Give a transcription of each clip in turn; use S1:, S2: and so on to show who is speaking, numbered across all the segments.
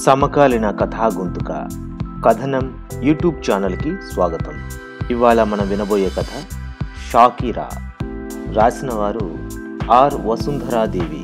S1: సమకాలీన కథా గొంతుక కథనం యూట్యూబ్ ఛానల్కి స్వాగతం ఇవాళ మనం వినబోయే కథ షాకీరా రాసిన వారు ఆర్ వసుంధరాదేవి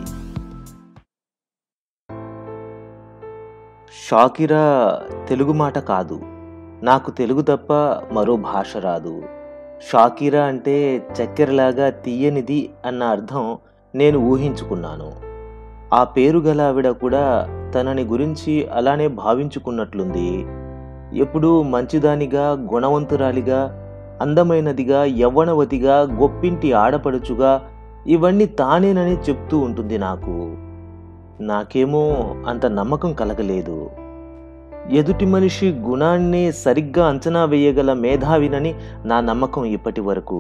S1: షాకిరా తెలుగు మాట కాదు నాకు తెలుగు తప్ప మరో భాష రాదు షాకిరా అంటే చక్కెరలాగా తీయనిది అన్న అర్థం నేను ఊహించుకున్నాను ఆ పేరు గల ఆవిడ కూడా తనని గురించి అలానే భావించుకున్నట్లుంది ఎప్పుడూ మంచిదానిగా గుణవంతురాలిగా అందమైనదిగా యవ్వనవతిగా గొప్పింటి ఆడపడుచుగా ఇవన్నీ తానేనని చెప్తూ ఉంటుంది నాకు నాకేమో అంత నమ్మకం కలగలేదు ఎదుటి మనిషి గుణాన్ని సరిగ్గా అంచనా వేయగల మేధావినని నా నమ్మకం ఇప్పటి వరకు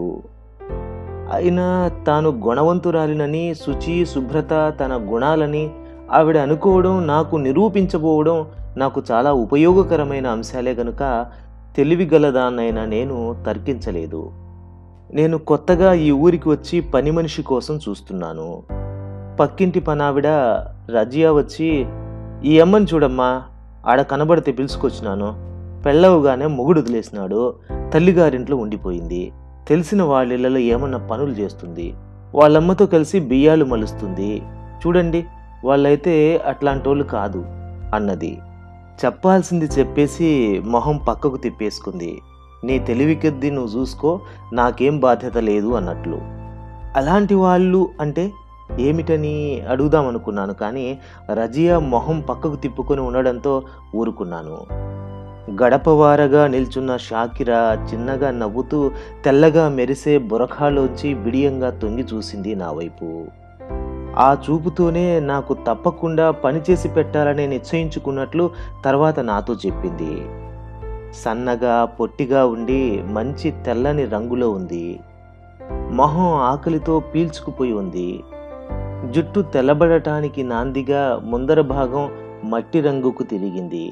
S1: అయినా తాను గుణవంతురాలినని శుచి శుభ్రత తన గుణాలని ఆవిడ అనుకోవడం నాకు నిరూపించబోవడం నాకు చాలా ఉపయోగకరమైన అంశాలే గనుక తెలివిగలదాన్నైనా నేను తర్కించలేదు నేను కొత్తగా ఈ ఊరికి వచ్చి పని మనిషి కోసం చూస్తున్నాను పక్కింటి పనావిడ రజియా వచ్చి ఈ అమ్మని చూడమ్మా ఆడ కనబడితే పిలుచుకొచ్చినాను పెళ్ళవగానే మొగుడు వదిలేసినాడు తల్లిగారింట్లో ఉండిపోయింది తెలిసిన వాళ్ళిళ్ళలో ఏమన్నా పనులు చేస్తుంది వాళ్ళమ్మతో కలిసి బియ్యాలు మలుస్తుంది చూడండి వాళ్ళైతే అట్లాంటోళ్ళు కాదు అన్నది చెప్పాల్సింది చెప్పేసి మొహం పక్కకు తిప్పేసుకుంది నీ తెలివి కొద్దీ నువ్వు చూసుకో నాకేం బాధ్యత లేదు అన్నట్లు అలాంటి వాళ్ళు అంటే ఏమిటని అడుగుదామనుకున్నాను కానీ రజియా మొహం పక్కకు తిప్పుకొని ఉండడంతో ఊరుకున్నాను గడపవారగా నిల్చున్న షాకిరా చిన్నగా నవ్వుతూ తెల్లగా మెరిసే బురఖాలోంచి బిడియంగా తొంగి చూసింది నా వైపు ఆ చూపుతోనే నాకు తప్పకుండా పనిచేసి పెట్టాలని నిశ్చయించుకున్నట్లు తర్వాత నాతో చెప్పింది సన్నగా పొట్టిగా ఉండి మంచి తెల్లని రంగులో ఉంది మొహం ఆకలితో పీల్చుకుపోయి ఉంది జుట్టు తెల్లబడటానికి నాందిగా ముందర భాగం మట్టి రంగుకు తిరిగింది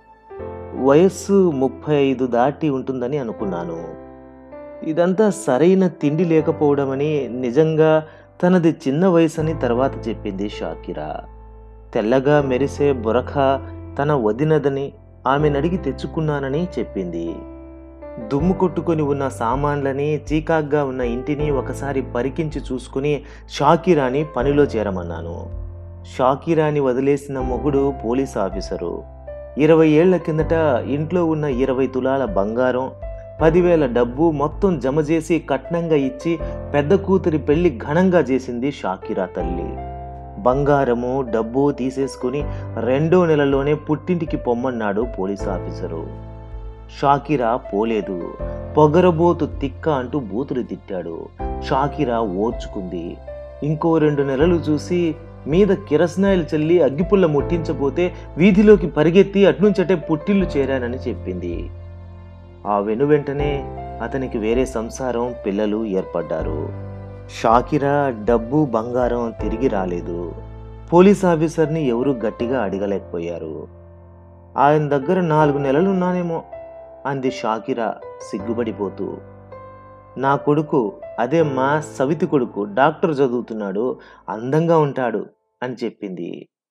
S1: వయస్సు ముప్పై ఐదు దాటి ఉంటుందని అనుకున్నాను ఇదంతా సరైన తిండి లేకపోవడమని నిజంగా తనది చిన్న వయసని తర్వాత చెప్పింది షాకిరా తెల్లగా మెరిసే బురఖ తన వదినదని ఆమెనడిగి తెచ్చుకున్నానని చెప్పింది దుమ్ము కొట్టుకొని ఉన్న సామాన్లని చీకాగ్గా ఉన్న ఇంటిని ఒకసారి పరికించి చూసుకుని షాకిరాని పనిలో చేరమన్నాను షాకిరాని వదిలేసిన మొగుడు పోలీస్ ఆఫీసరు ఇరవై ఏళ్ల కిందట ఇంట్లో ఉన్న ఇరవై తులాల బంగారం పదివేల డబ్బు మొత్తం జమ చేసి కట్నంగా ఇచ్చి పెద్ద కూతురి పెళ్లి ఘనంగా చేసింది షాకిరా తల్లి బంగారము డబ్బు తీసేసుకుని రెండో నెలలోనే పుట్టింటికి పొమ్మన్నాడు పోలీస్ ఆఫీసరు షాకిరా పోలేదు పొగరబోతు తిక్క అంటూ బూతులు తిట్టాడు షాకిరా ఓర్చుకుంది ఇంకో రెండు నెలలు చూసి మీద కిరసనాయిలు చల్లి అగ్గిపుల్ల ముట్టించబోతే వీధిలోకి పరిగెత్తి అట్నుంచటే పుట్టిల్లు చేరానని చెప్పింది ఆ వెనువెంటనే అతనికి వేరే సంసారం పిల్లలు ఏర్పడ్డారు షాకిరా డబ్బు బంగారం తిరిగి రాలేదు పోలీస్ ఆఫీసర్ని ఎవరూ గట్టిగా అడగలేకపోయారు ఆయన దగ్గర నాలుగు నెలలున్నానేమో అంది షాకిరా సిగ్గుపడిపోతూ నా కొడుకు అదే మా సవితి కొడుకు డాక్టర్ చదువుతున్నాడు అందంగా ఉంటాడు అని చెప్పింది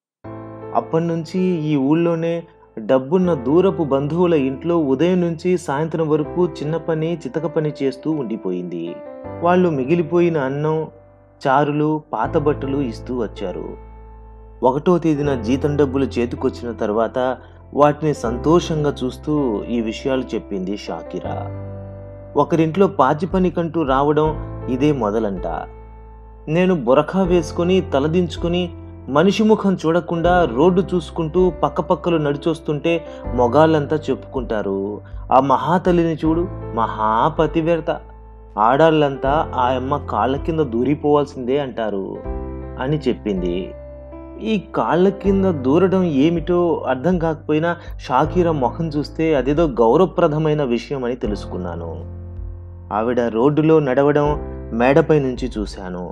S1: అప్పటి నుంచి ఈ ఊళ్ళోనే డబ్బున్న దూరపు బంధువుల ఇంట్లో ఉదయం నుంచి సాయంత్రం వరకు చిన్న పని చితక పని చేస్తూ ఉండిపోయింది వాళ్ళు మిగిలిపోయిన అన్నం చారులు పాత బట్టలు ఇస్తూ వచ్చారు ఒకటో తేదీన జీతం డబ్బులు చేతికొచ్చిన తర్వాత వాటిని సంతోషంగా చూస్తూ ఈ విషయాలు చెప్పింది షాకిరా ఒకరింట్లో పాచి పనికంటూ రావడం ఇదే మొదలంట నేను బురఖా వేసుకుని తలదించుకుని మనిషి ముఖం చూడకుండా రోడ్డు చూసుకుంటూ పక్కపక్కలు నడిచొస్తుంటే మొగాళ్ళంతా చెప్పుకుంటారు ఆ మహాతల్లిని చూడు మహాపతివ్రత ఆడాళ్ళంతా ఆ అమ్మ కాళ్ళ కింద దూరిపోవాల్సిందే అంటారు అని చెప్పింది ఈ కాళ్ళ కింద దూరడం ఏమిటో అర్థం కాకపోయినా షాకీర మొహం చూస్తే అదేదో గౌరవప్రదమైన విషయం అని తెలుసుకున్నాను ఆవిడ రోడ్డులో నడవడం మేడపై నుంచి చూశాను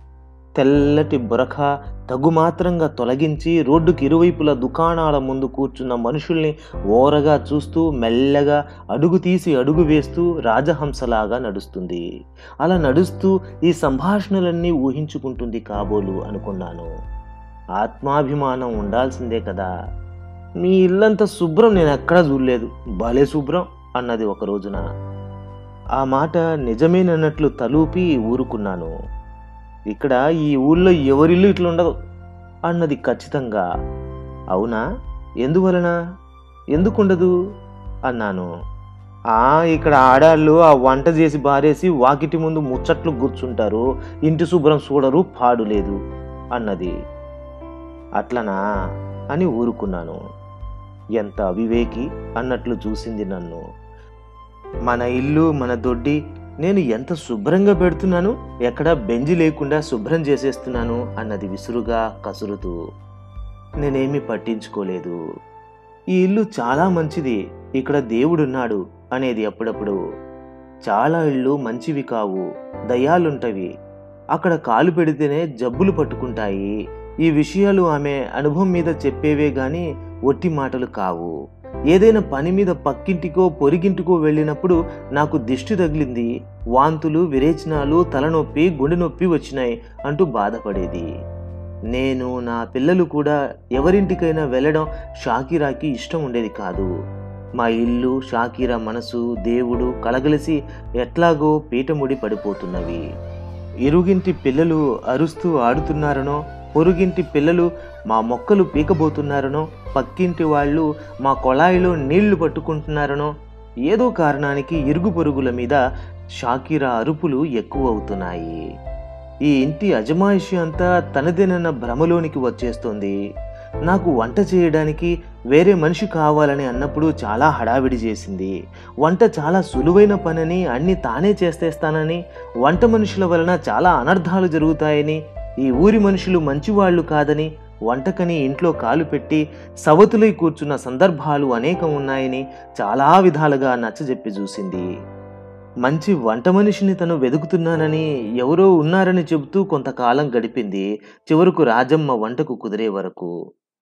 S1: తెల్లటి బురఖ తగుమాత్రంగా తొలగించి రోడ్డుకి ఇరువైపుల దుకాణాల ముందు కూర్చున్న మనుషుల్ని ఓరగా చూస్తూ మెల్లగా అడుగు తీసి అడుగు వేస్తూ రాజహంసలాగా నడుస్తుంది అలా నడుస్తూ ఈ సంభాషణలన్నీ ఊహించుకుంటుంది కాబోలు అనుకున్నాను ఆత్మాభిమానం ఉండాల్సిందే కదా మీ ఇల్లంతా శుభ్రం నేను ఎక్కడా చూడలేదు భలే శుభ్రం అన్నది ఒక రోజున ఆ మాట నిజమేనన్నట్లు తలూపి ఊరుకున్నాను ఇక్కడ ఈ ఊళ్ళో ఎవరిల్లు ఇట్లుండదు అన్నది ఖచ్చితంగా అవునా ఎందువలన ఎందుకుండదు అన్నాను ఆ ఇక్కడ ఆడాళ్ళు ఆ వంట చేసి బారేసి వాకిటి ముందు ముచ్చట్లు కూర్చుంటారు ఇంటి శుభ్రం చూడరు పాడు లేదు అన్నది అట్లనా అని ఊరుకున్నాను ఎంత అవివేకి అన్నట్లు చూసింది నన్ను మన ఇల్లు మన దొడ్డి నేను ఎంత శుభ్రంగా పెడుతున్నాను ఎక్కడా బెంజి లేకుండా శుభ్రం చేసేస్తున్నాను అన్నది విసురుగా కసురుతూ నేనేమీ పట్టించుకోలేదు ఈ ఇల్లు చాలా మంచిది ఇక్కడ దేవుడున్నాడు అనేది అప్పుడప్పుడు చాలా ఇళ్ళు మంచివి కావు దయ్యాలుంటవి అక్కడ కాలు పెడితేనే జబ్బులు పట్టుకుంటాయి ఈ విషయాలు ఆమె అనుభవం మీద చెప్పేవే గాని ఒట్టి మాటలు కావు ఏదైనా పని మీద పక్కింటికో పొరిగింటికో వెళ్ళినప్పుడు నాకు దిష్టి తగిలింది వాంతులు విరేచనాలు తలనొప్పి గుండె నొప్పి వచ్చినాయి అంటూ బాధపడేది నేను నా పిల్లలు కూడా ఎవరింటికైనా వెళ్ళడం షాకిరాకి ఇష్టం ఉండేది కాదు మా ఇల్లు షాకీరా మనసు దేవుడు కలగలిసి ఎట్లాగో పీటముడి పడిపోతున్నవి ఇరుగింటి పిల్లలు అరుస్తూ ఆడుతున్నారనో పొరుగింటి పిల్లలు మా మొక్కలు పీకబోతున్నారనో పక్కింటి వాళ్ళు మా కొళాయిలో నీళ్లు పట్టుకుంటున్నారనో ఏదో కారణానికి ఇరుగు పొరుగుల మీద షాకీరా అరుపులు ఎక్కువ అవుతున్నాయి ఈ ఇంటి అజమాయిషి అంతా తనదేనన్న భ్రమలోనికి వచ్చేస్తుంది నాకు వంట చేయడానికి వేరే మనిషి కావాలని అన్నప్పుడు చాలా హడావిడి చేసింది వంట చాలా సులువైన పనని అన్ని తానే చేస్తేస్తానని వంట మనుషుల వలన చాలా అనర్థాలు జరుగుతాయని ఈ ఊరి మనుషులు మంచివాళ్ళు కాదని వంటకని ఇంట్లో కాలు పెట్టి సవతులై కూర్చున్న సందర్భాలు అనేకం ఉన్నాయని చాలా విధాలుగా నచ్చజెప్పి చూసింది మంచి వంట మనిషిని తను వెతుకుతున్నానని ఎవరో ఉన్నారని చెబుతూ కొంతకాలం గడిపింది చివరకు రాజమ్మ వంటకు కుదిరే వరకు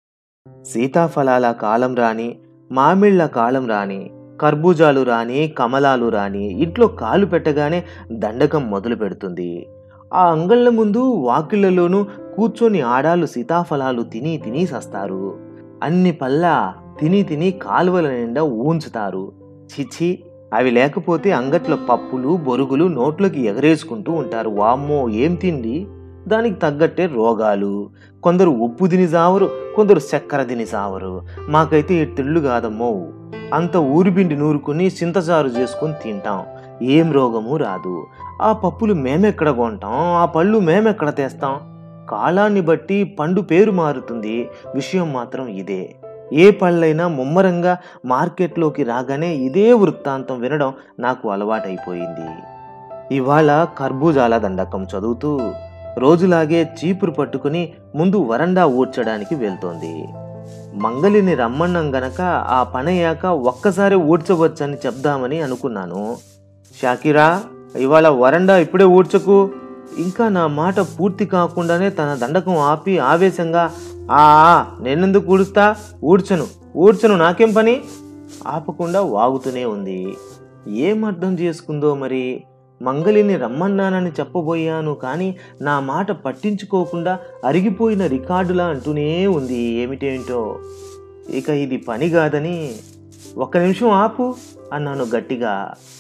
S1: సీతాఫలాల కాలం రాని మామిళ్ళ కాలం రాని కర్బూజాలు రాని కమలాలు రాని ఇంట్లో కాలు పెట్టగానే దండకం మొదలు పెడుతుంది ఆ అంగళ్ళ ముందు వాకిళ్లలోనూ కూర్చొని ఆడాలు సీతాఫలాలు తిని తిని సస్తారు అన్ని పల్లా తిని తిని కాలువల నిండా ఊంచుతారు చిచి అవి లేకపోతే అంగట్లో పప్పులు బొరుగులు నోట్లోకి ఎగరేసుకుంటూ ఉంటారు వామ్మో ఏం తిండి దానికి తగ్గట్టే రోగాలు కొందరు ఉప్పు తిని సావరు కొందరు చక్కెర తిని సావరు మాకైతే ఈ తిళ్ళు కాదమ్మో అంత ఊరిబిండి నూరుకుని చింతచారు చేసుకుని తింటాం ఏం రోగము రాదు ఆ పప్పులు మేమెక్కడ కొంటాం ఆ పళ్ళు మేమెక్కడ తెస్తాం కాలాన్ని బట్టి పండు పేరు మారుతుంది విషయం మాత్రం ఇదే ఏ పళ్ళైనా ముమ్మరంగా మార్కెట్లోకి రాగానే ఇదే వృత్తాంతం వినడం నాకు అలవాటైపోయింది ఇవాళ కర్బూజాల దండకం చదువుతూ రోజులాగే చీపురు పట్టుకుని ముందు వరండా ఊడ్చడానికి వెళ్తోంది మంగలిని రమ్మన్నాం గనక ఆ పనయ్యాక ఒక్కసారి ఊడ్చవచ్చని చెప్దామని అనుకున్నాను షాకిరా ఇవాళ వరండా ఇప్పుడే ఊడ్చకు ఇంకా నా మాట పూర్తి కాకుండానే తన దండకం ఆపి ఆవేశంగా ఆ ఆ, నేనెందుకు ఊడుస్తా ఊడ్చను ఊడ్చను నాకేం పని ఆపకుండా వాగుతూనే ఉంది ఏం అర్థం చేసుకుందో మరి మంగళిని రమ్మన్నానని చెప్పబోయాను కానీ నా మాట పట్టించుకోకుండా అరిగిపోయిన రికార్డులా అంటూనే ఉంది ఏమిటేమిటో ఇక ఇది పని కాదని ఒక్క నిమిషం ఆపు అన్నాను గట్టిగా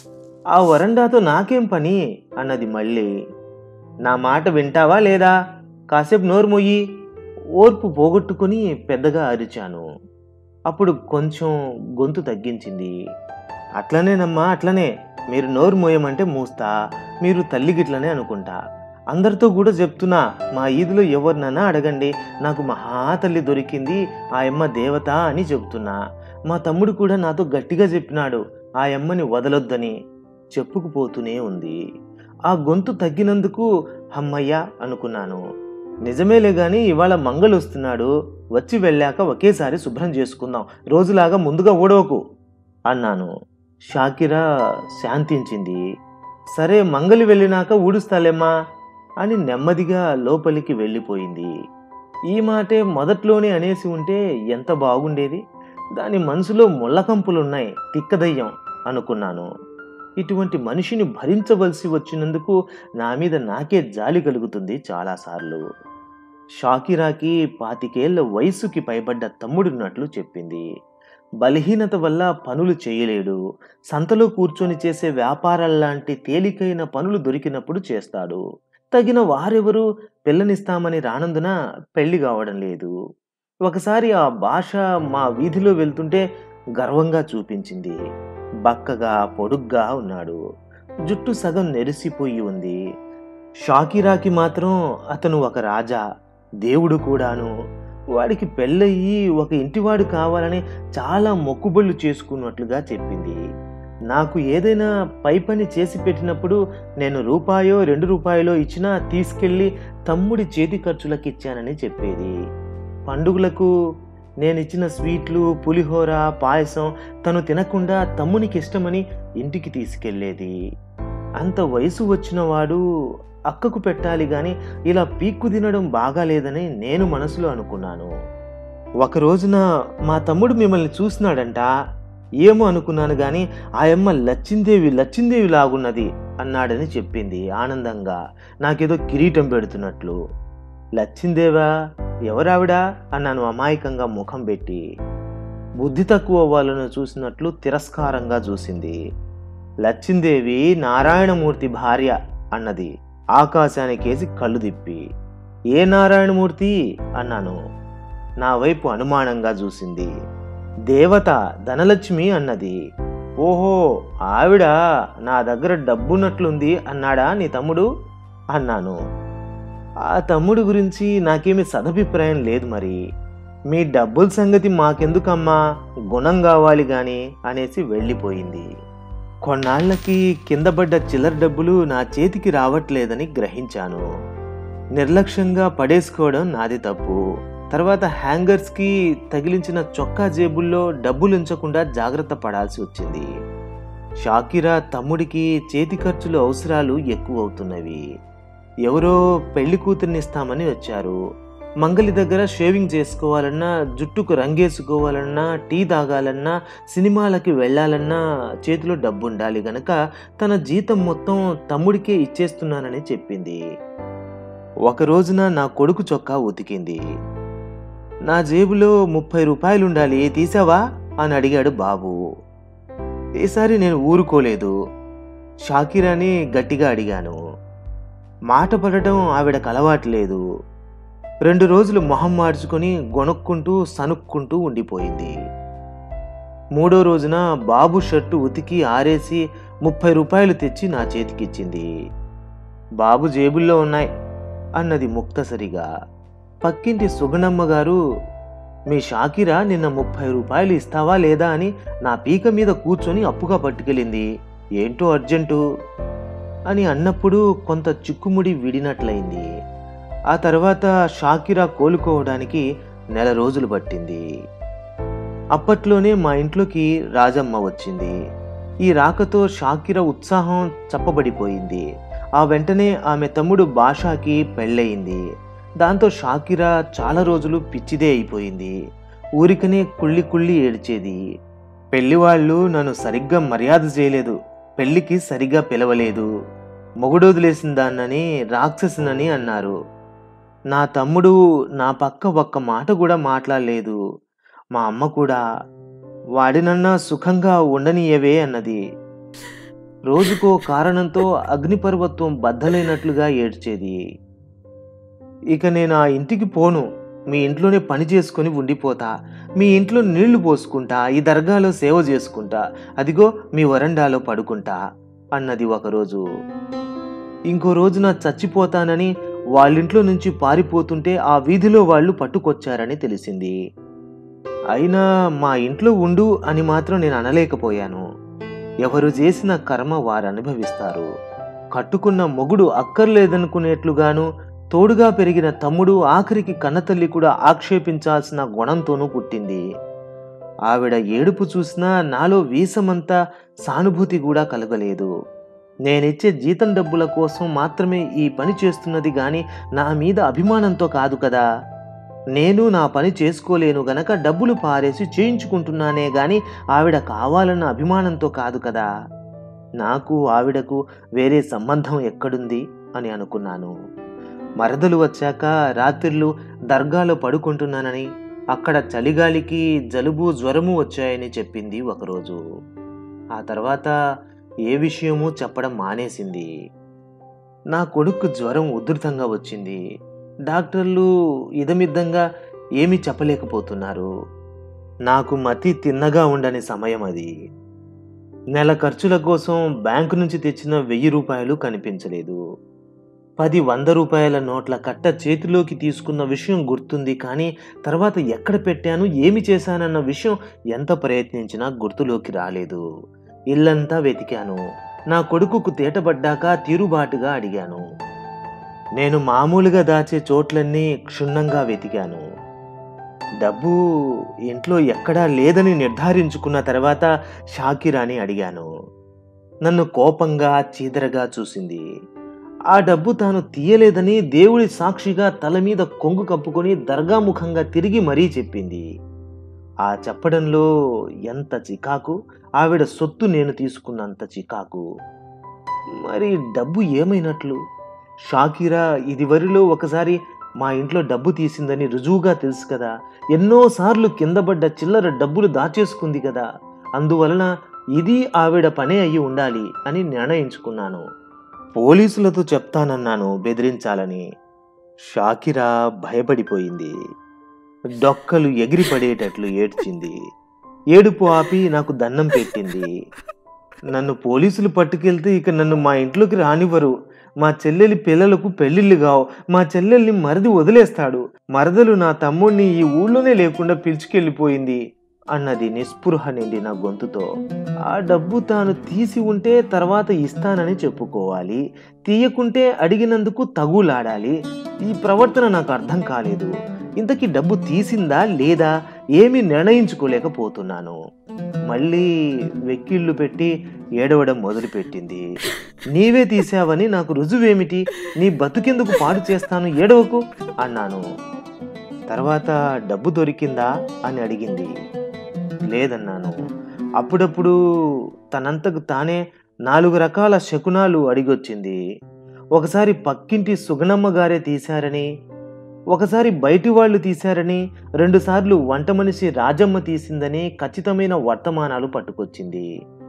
S1: ఆ వరండాతో నాకేం పని అన్నది మళ్ళీ నా మాట వింటావా లేదా కాసేపు నోరు మొయ్యి ఓర్పు పోగొట్టుకుని పెద్దగా అరిచాను అప్పుడు కొంచెం గొంతు తగ్గించింది అట్లనేనమ్మా అట్లనే మీరు నోరు మోయమంటే మూస్తా మీరు తల్లి గిట్లనే అనుకుంటా అందరితో కూడా చెప్తున్నా మా ఈదులో ఎవరినన్నా అడగండి నాకు మహా తల్లి దొరికింది ఆ అమ్మ దేవత అని చెప్తున్నా మా తమ్ముడు కూడా నాతో గట్టిగా చెప్పినాడు ఆ అమ్మని వదలొద్దని చెప్పుకుపోతూనే ఉంది ఆ గొంతు తగ్గినందుకు అమ్మయ్య అనుకున్నాను నిజమేలే గాని ఇవాళ మంగళ వస్తున్నాడు వచ్చి వెళ్ళాక ఒకేసారి శుభ్రం చేసుకుందాం రోజులాగా ముందుగా ఓడవకు అన్నాను షాకిరా శాంతించింది సరే మంగలి వెళ్ళినాక ఊడుస్తాలేమ్మా అని నెమ్మదిగా లోపలికి వెళ్ళిపోయింది ఈ మాటే మొదట్లోనే అనేసి ఉంటే ఎంత బాగుండేది దాని మనసులో ముళ్ళకంపులున్నాయి తిక్కదయ్యం అనుకున్నాను ఇటువంటి మనిషిని భరించవలసి వచ్చినందుకు నా మీద నాకే జాలి కలుగుతుంది చాలాసార్లు షాకిరాకి పాతికేళ్ల వయసుకి పైబడ్డ తమ్ముడున్నట్లు చెప్పింది బలహీనత వల్ల పనులు చేయలేడు సంతలో కూర్చొని చేసే వ్యాపారాల్లాంటి తేలికైన పనులు దొరికినప్పుడు చేస్తాడు తగిన వారెవరు పిల్లనిస్తామని రానందున పెళ్లి కావడం లేదు ఒకసారి ఆ భాష మా వీధిలో వెళ్తుంటే గర్వంగా చూపించింది బక్కగా పొడుగ్గా ఉన్నాడు జుట్టు సగం నెరిసిపోయి ఉంది షాకిరాకి మాత్రం అతను ఒక రాజా దేవుడు కూడాను వాడికి పెళ్ళయి ఒక ఇంటివాడు కావాలని చాలా మొక్కుబళ్ళు చేసుకున్నట్లుగా చెప్పింది నాకు ఏదైనా పై పని చేసి పెట్టినప్పుడు నేను రూపాయో రెండు రూపాయలో ఇచ్చినా తీసుకెళ్ళి తమ్ముడి చేతి ఖర్చులకు ఇచ్చానని చెప్పేది పండుగలకు నేను ఇచ్చిన స్వీట్లు పులిహోర పాయసం తను తినకుండా తమ్మునికి ఇష్టమని ఇంటికి తీసుకెళ్ళేది అంత వయసు వచ్చిన వాడు అక్కకు పెట్టాలి గాని ఇలా పీక్కు తినడం బాగాలేదని నేను మనసులో అనుకున్నాను ఒక రోజున మా తమ్ముడు మిమ్మల్ని చూసినాడంట ఏమో అనుకున్నాను గాని ఆయమ్మ లచ్చిందేవి లచ్చిందేవి లాగున్నది అన్నాడని చెప్పింది ఆనందంగా నాకేదో కిరీటం పెడుతున్నట్లు లచ్చిందేవా ఎవరావిడా అన్నాను అమాయకంగా ముఖం పెట్టి బుద్ధి తక్కువ వాళ్ళను చూసినట్లు తిరస్కారంగా చూసింది లచ్చిందేవి నారాయణమూర్తి భార్య అన్నది ఆకాశానికేసి కళ్ళు తిప్పి ఏ నారాయణమూర్తి అన్నాను నా వైపు అనుమానంగా చూసింది దేవత ధనలక్ష్మి అన్నది ఓహో ఆవిడ నా దగ్గర డబ్బున్నట్లుంది అన్నాడా నీ తమ్ముడు అన్నాను ఆ తమ్ముడు గురించి నాకేమీ సదభిప్రాయం లేదు మరి మీ డబ్బుల సంగతి మాకెందుకమ్మా గుణం కావాలి గాని అనేసి వెళ్ళిపోయింది కొన్నాళ్లకి కింద పడ్డ చిల్లర డబ్బులు నా చేతికి రావట్లేదని గ్రహించాను నిర్లక్ష్యంగా పడేసుకోవడం నాది తప్పు తర్వాత హ్యాంగర్స్కి తగిలించిన చొక్కా జేబుల్లో డబ్బులు ఉంచకుండా జాగ్రత్త పడాల్సి వచ్చింది షాకిరా తమ్ముడికి చేతి ఖర్చులు అవసరాలు ఎక్కువ అవుతున్నవి ఎవరో పెళ్లి కూతుర్నిస్తామని వచ్చారు మంగలి దగ్గర షేవింగ్ చేసుకోవాలన్నా జుట్టుకు రంగేసుకోవాలన్నా టీ తాగాలన్నా సినిమాలకి వెళ్ళాలన్నా చేతిలో డబ్బు ఉండాలి గనక తన జీతం మొత్తం తమ్ముడికే ఇచ్చేస్తున్నానని చెప్పింది ఒక రోజున నా కొడుకు చొక్కా ఉతికింది నా జేబులో ముప్పై రూపాయలు ఉండాలి తీసావా అని అడిగాడు బాబు ఈసారి నేను ఊరుకోలేదు షాకిరాని గట్టిగా అడిగాను మాట పడటం ఆవిడకు అలవాట్లేదు రెండు రోజులు మొహం మార్చుకొని గొనుక్కుంటూ సనుక్కుంటూ ఉండిపోయింది మూడో రోజున బాబు షర్టు ఉతికి ఆరేసి ముప్పై రూపాయలు తెచ్చి నా చేతికిచ్చింది బాబు జేబుల్లో ఉన్నాయి అన్నది ముక్తసరిగా పక్కింటి సుగణమ్మ గారు మీ షాకిరా నిన్న ముప్పై రూపాయలు ఇస్తావా లేదా అని నా పీక మీద కూర్చొని అప్పుగా పట్టుకెళ్ళింది ఏంటో అర్జెంటు అని అన్నప్పుడు కొంత చిక్కుముడి విడినట్లయింది ఆ తర్వాత షాకిరా కోలుకోవడానికి నెల రోజులు పట్టింది అప్పట్లోనే మా ఇంట్లోకి రాజమ్మ వచ్చింది ఈ రాకతో షాకిరా ఉత్సాహం చప్పబడిపోయింది ఆ వెంటనే ఆమె తమ్ముడు బాషాకి పెళ్ళయింది దాంతో షాకిరా చాలా రోజులు పిచ్చిదే అయిపోయింది ఊరికనే కుళ్ళి కుళ్ళి ఏడ్చేది పెళ్లివాళ్ళు నన్ను సరిగ్గా మర్యాద చేయలేదు పెళ్లికి సరిగ్గా పిలవలేదు మొగుడొదిలేసిన దాన్నని రాక్షసునని అన్నారు నా తమ్ముడు నా పక్క ఒక్క మాట కూడా మాట్లాడలేదు మా అమ్మ కూడా వాడినన్నా సుఖంగా ఉండనియవే అన్నది రోజుకో కారణంతో అగ్నిపర్వత్వం బద్దలైనట్లుగా ఏడ్చేది ఇక నేను ఆ ఇంటికి పోను మీ ఇంట్లోనే పని చేసుకొని ఉండిపోతా మీ ఇంట్లో నీళ్లు పోసుకుంటా ఈ దర్గాలో సేవ చేసుకుంటా అదిగో మీ వరండాలో పడుకుంటా అన్నది ఒకరోజు ఇంకో రోజున చచ్చిపోతానని వాళ్ళింట్లో నుంచి పారిపోతుంటే ఆ వీధిలో వాళ్ళు పట్టుకొచ్చారని తెలిసింది అయినా మా ఇంట్లో ఉండు అని మాత్రం నేను అనలేకపోయాను ఎవరు చేసిన కర్మ వారు అనుభవిస్తారు కట్టుకున్న మొగుడు అక్కర్లేదనుకునేట్లుగాను తోడుగా పెరిగిన తమ్ముడు ఆఖరికి కన్నతల్లి కూడా ఆక్షేపించాల్సిన గుణంతోనూ పుట్టింది ఆవిడ ఏడుపు చూసినా నాలో వీసమంతా సానుభూతి కూడా కలగలేదు నేనిచ్చే జీతం డబ్బుల కోసం మాత్రమే ఈ పని చేస్తున్నది గాని నా మీద అభిమానంతో కాదు కదా నేను నా పని చేసుకోలేను గనక డబ్బులు పారేసి చేయించుకుంటున్నానే గాని ఆవిడ కావాలన్న అభిమానంతో కాదు కదా నాకు ఆవిడకు వేరే సంబంధం ఎక్కడుంది అని అనుకున్నాను మరదలు వచ్చాక రాత్రిళ్ళు దర్గాలో పడుకుంటున్నానని అక్కడ చలిగాలికి జలుబు జ్వరము వచ్చాయని చెప్పింది ఒకరోజు ఆ తర్వాత ఏ విషయమూ చెప్పడం మానేసింది నా కొడుకు జ్వరం ఉధృతంగా వచ్చింది డాక్టర్లు ఇదమిద్దంగా ఏమీ చెప్పలేకపోతున్నారు నాకు మతి తిన్నగా ఉండని సమయం అది నెల ఖర్చుల కోసం బ్యాంకు నుంచి తెచ్చిన వెయ్యి రూపాయలు కనిపించలేదు పది వంద రూపాయల నోట్ల కట్ట చేతిలోకి తీసుకున్న విషయం గుర్తుంది కానీ తర్వాత ఎక్కడ పెట్టాను ఏమి చేశానన్న విషయం ఎంత ప్రయత్నించినా గుర్తులోకి రాలేదు ఇల్లంతా వెతికాను నా కొడుకుకు తేటబడ్డాక తీరుబాటుగా అడిగాను నేను మామూలుగా దాచే చోట్లన్నీ క్షుణ్ణంగా వెతికాను డబ్బు ఇంట్లో ఎక్కడా లేదని నిర్ధారించుకున్న తర్వాత షాకిరాని అడిగాను నన్ను కోపంగా చీదరగా చూసింది ఆ డబ్బు తాను తీయలేదని దేవుడి సాక్షిగా తల మీద కొంగు కప్పుకొని దర్గాముఖంగా తిరిగి మరీ చెప్పింది ఆ చెప్పడంలో ఎంత చికాకు ఆవిడ సొత్తు నేను తీసుకున్నంత చికాకు మరి డబ్బు ఏమైనట్లు షాకిరా ఇదివరిలో ఒకసారి మా ఇంట్లో డబ్బు తీసిందని రుజువుగా తెలుసు కదా ఎన్నోసార్లు కింద పడ్డ చిల్లర డబ్బులు దాచేసుకుంది కదా అందువలన ఇది ఆవిడ పనే అయి ఉండాలి అని నిర్ణయించుకున్నాను పోలీసులతో చెప్తానన్నాను బెదిరించాలని షాకిరా భయపడిపోయింది డొక్కలు ఎగిరిపడేటట్లు ఏడ్చింది ఏడుపు ఆపి నాకు దండం పెట్టింది నన్ను పోలీసులు పట్టుకెళ్తే ఇక నన్ను మా ఇంట్లోకి రానివ్వరు మా చెల్లెలి పిల్లలకు పెళ్లిళ్ళు కావు మా చెల్లెల్ని మరిది వదిలేస్తాడు మరదలు నా తమ్ముడిని ఈ ఊళ్ళోనే లేకుండా పిలుచుకెళ్ళిపోయింది అన్నది నిస్పృహ నిండిన గొంతుతో ఆ డబ్బు తాను తీసి ఉంటే తర్వాత ఇస్తానని చెప్పుకోవాలి తీయకుంటే అడిగినందుకు తగులాడాలి ఈ ప్రవర్తన నాకు అర్థం కాలేదు ఇంతకీ డబ్బు తీసిందా లేదా ఏమీ నిర్ణయించుకోలేకపోతున్నాను మళ్ళీ వెక్కిళ్ళు పెట్టి ఏడవడం మొదలుపెట్టింది నీవే తీసావని నాకు రుజువేమిటి నీ బతుకెందుకు పాడు చేస్తాను ఏడవకు అన్నాను తర్వాత డబ్బు దొరికిందా అని అడిగింది లేదన్నాను అప్పుడప్పుడు తనంతకు తానే నాలుగు రకాల శకునాలు అడిగొచ్చింది ఒకసారి పక్కింటి సుగనమ్మ గారే తీశారని ఒకసారి బయటి వాళ్ళు తీశారని రెండుసార్లు వంట మనిషి రాజమ్మ తీసిందని ఖచ్చితమైన వర్తమానాలు పట్టుకొచ్చింది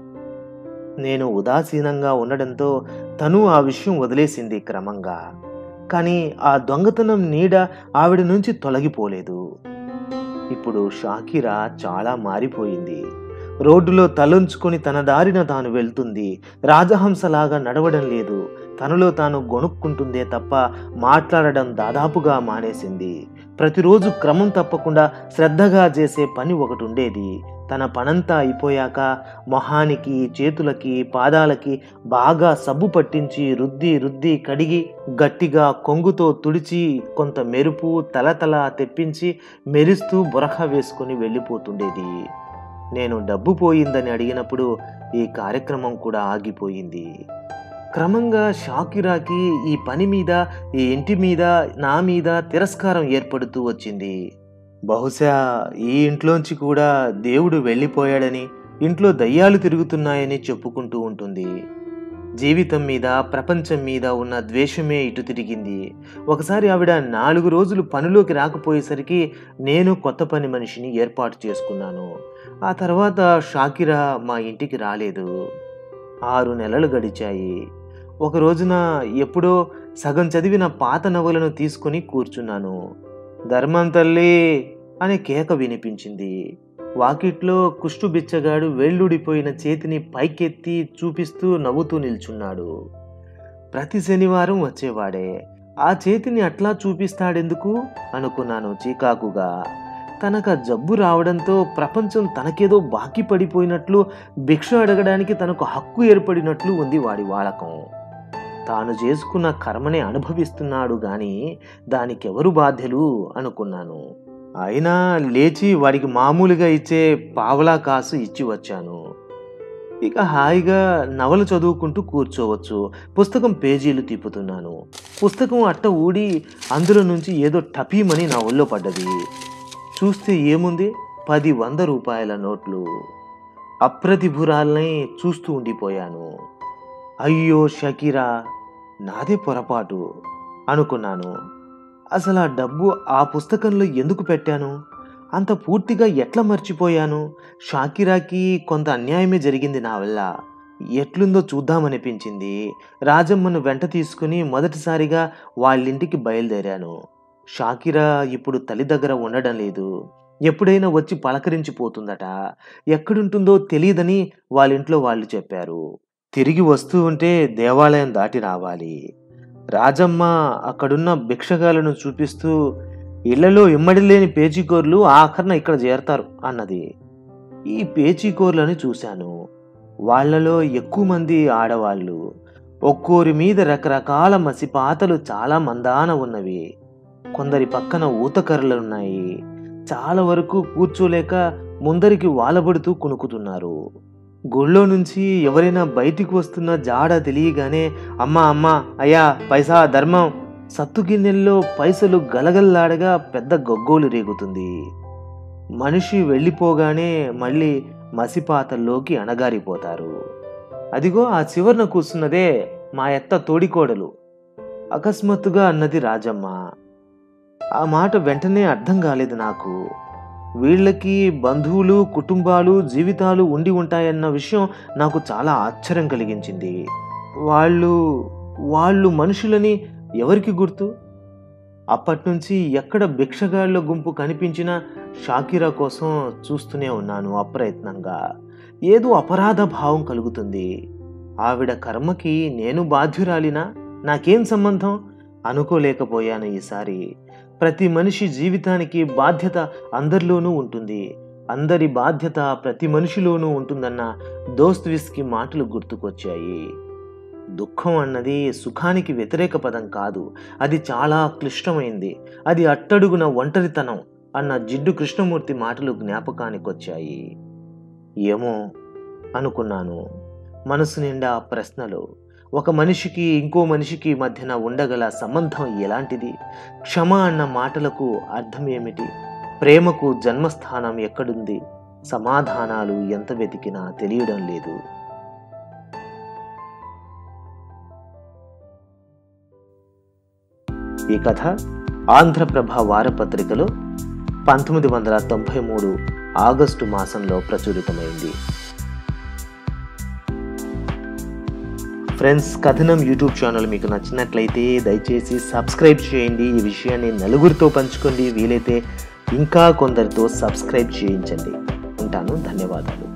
S1: నేను ఉదాసీనంగా ఉండడంతో తను ఆ విషయం వదిలేసింది క్రమంగా కానీ ఆ దొంగతనం నీడ ఆవిడ నుంచి తొలగిపోలేదు ఇప్పుడు షాకిరా చాలా మారిపోయింది రోడ్డులో తలంచుకొని తన దారిన తాను వెళ్తుంది రాజహంసలాగా నడవడం లేదు తనలో తాను గొనుక్కుంటుందే తప్ప మాట్లాడడం దాదాపుగా మానేసింది ప్రతిరోజు క్రమం తప్పకుండా శ్రద్ధగా చేసే పని ఒకటి ఉండేది తన పనంతా అయిపోయాక మొహానికి చేతులకి పాదాలకి బాగా సబ్బు పట్టించి రుద్ది రుద్ది కడిగి గట్టిగా కొంగుతో తుడిచి కొంత మెరుపు తలతల తెప్పించి మెరుస్తూ బురఖ వేసుకొని వెళ్ళిపోతుండేది నేను డబ్బు పోయిందని అడిగినప్పుడు ఈ కార్యక్రమం కూడా ఆగిపోయింది క్రమంగా షాకిరాకి ఈ పని మీద ఈ ఇంటి మీద నా మీద తిరస్కారం ఏర్పడుతూ వచ్చింది బహుశా ఈ ఇంట్లోంచి కూడా దేవుడు వెళ్ళిపోయాడని ఇంట్లో దయ్యాలు తిరుగుతున్నాయని చెప్పుకుంటూ ఉంటుంది జీవితం మీద ప్రపంచం మీద ఉన్న ద్వేషమే ఇటు తిరిగింది ఒకసారి ఆవిడ నాలుగు రోజులు పనిలోకి రాకపోయేసరికి నేను కొత్త పని మనిషిని ఏర్పాటు చేసుకున్నాను ఆ తర్వాత షాకిరా మా ఇంటికి రాలేదు ఆరు నెలలు గడిచాయి ఒక రోజున ఎప్పుడో సగం చదివిన పాత నవలను తీసుకొని కూర్చున్నాను ధర్మం తల్లి అనే కేక వినిపించింది వాకిట్లో కుష్టు బిచ్చగాడు వేళ్ళుడిపోయిన చేతిని పైకెత్తి చూపిస్తూ నవ్వుతూ నిల్చున్నాడు ప్రతి శనివారం వచ్చేవాడే ఆ చేతిని అట్లా చూపిస్తాడెందుకు అనుకున్నాను చీకాకుగా తనకు ఆ జబ్బు రావడంతో ప్రపంచం తనకేదో బాకీ పడిపోయినట్లు భిక్ష అడగడానికి తనకు హక్కు ఏర్పడినట్లు ఉంది వాడి వాడకం తాను చేసుకున్న కర్మనే అనుభవిస్తున్నాడు గాని దానికెవరు బాధ్యులు అనుకున్నాను అయినా లేచి వాడికి మామూలుగా ఇచ్చే పావలా కాసు ఇచ్చి వచ్చాను ఇక హాయిగా నవలు చదువుకుంటూ కూర్చోవచ్చు పుస్తకం పేజీలు తిప్పుతున్నాను పుస్తకం అట్ట ఊడి అందులో నుంచి ఏదో టపీమని నా ఒళ్ళో పడ్డది చూస్తే ఏముంది పది వంద రూపాయల నోట్లు అప్రతిభురాల్ని చూస్తూ ఉండిపోయాను అయ్యో షకీరా నాదే పొరపాటు అనుకున్నాను అసలు ఆ డబ్బు ఆ పుస్తకంలో ఎందుకు పెట్టాను అంత పూర్తిగా ఎట్లా మర్చిపోయాను షాకిరాకి కొంత అన్యాయమే జరిగింది నా వల్ల ఎట్లుందో చూద్దామనిపించింది రాజమ్మను వెంట తీసుకుని మొదటిసారిగా వాళ్ళింటికి బయలుదేరాను షాకిరా ఇప్పుడు తల్లి దగ్గర ఉండడం లేదు ఎప్పుడైనా వచ్చి పలకరించిపోతుందట ఎక్కడుంటుందో తెలియదని వాళ్ళింట్లో వాళ్ళు చెప్పారు తిరిగి వస్తూ ఉంటే దేవాలయం దాటి రావాలి రాజమ్మ అక్కడున్న భిక్షగాలను చూపిస్తూ ఇళ్లలో ఇమ్మడి లేని పేచీకోర్లు ఆఖరణ ఇక్కడ చేరతారు అన్నది ఈ పేచీకోర్లని చూశాను వాళ్ళలో ఎక్కువ మంది ఆడవాళ్ళు ఒక్కోరి మీద రకరకాల మసిపాతలు చాలా మందాన ఉన్నవి కొందరి పక్కన ఊతకర్రలున్నాయి చాలా వరకు కూర్చోలేక ముందరికి వాలబడుతూ కునుకుతున్నారు గుళ్ళో నుంచి ఎవరైనా బయటికి వస్తున్న జాడ తెలియగానే అమ్మా అమ్మా అయ్యా పైసా ధర్మం సత్తు గిన్నెల్లో పైసలు గలగల్లాడగా పెద్ద గొగ్గోలు రేగుతుంది మనిషి వెళ్ళిపోగానే మళ్ళీ మసిపాతల్లోకి అణగారిపోతారు అదిగో ఆ చివరన కూర్చున్నదే మా ఎత్త తోడికోడలు అకస్మాత్తుగా అన్నది రాజమ్మ ఆ మాట వెంటనే అర్థం కాలేదు నాకు వీళ్ళకి బంధువులు కుటుంబాలు జీవితాలు ఉండి ఉంటాయన్న విషయం నాకు చాలా ఆశ్చర్యం కలిగించింది వాళ్ళు వాళ్ళు మనుషులని ఎవరికి గుర్తు అప్పటి నుంచి ఎక్కడ భిక్షగాళ్ళ గుంపు కనిపించినా షాకిరా కోసం చూస్తూనే ఉన్నాను అప్రయత్నంగా ఏదో అపరాధ భావం కలుగుతుంది ఆవిడ కర్మకి నేను బాధ్యురాలినా నాకేం సంబంధం అనుకోలేకపోయాను ఈసారి ప్రతి మనిషి జీవితానికి బాధ్యత అందరిలోనూ ఉంటుంది అందరి బాధ్యత ప్రతి మనిషిలోనూ ఉంటుందన్న దోస్త్విస్కి మాటలు గుర్తుకొచ్చాయి దుఃఖం అన్నది సుఖానికి వ్యతిరేక పదం కాదు అది చాలా క్లిష్టమైంది అది అట్టడుగున ఒంటరితనం అన్న జిడ్డు కృష్ణమూర్తి మాటలు జ్ఞాపకానికొచ్చాయి ఏమో అనుకున్నాను మనసు నిండా ప్రశ్నలు ఒక మనిషికి ఇంకో మనిషికి మధ్యన ఉండగల సంబంధం ఎలాంటిది క్షమ అన్న మాటలకు అర్థం ఏమిటి ప్రేమకు జన్మస్థానం ఎక్కడుంది సమాధానాలు ఎంత వెతికినా తెలియడం లేదు ఈ కథ ఆంధ్రప్రభ వారపత్రికలో పంతొమ్మిది వందల తొంభై మూడు ఆగస్టు మాసంలో ప్రచురితమైంది ఫ్రెండ్స్ కథనం యూట్యూబ్ ఛానల్ మీకు నచ్చినట్లయితే దయచేసి సబ్స్క్రైబ్ చేయండి ఈ విషయాన్ని నలుగురితో పంచుకోండి వీలైతే ఇంకా కొందరితో సబ్స్క్రైబ్ చేయించండి ఉంటాను ధన్యవాదాలు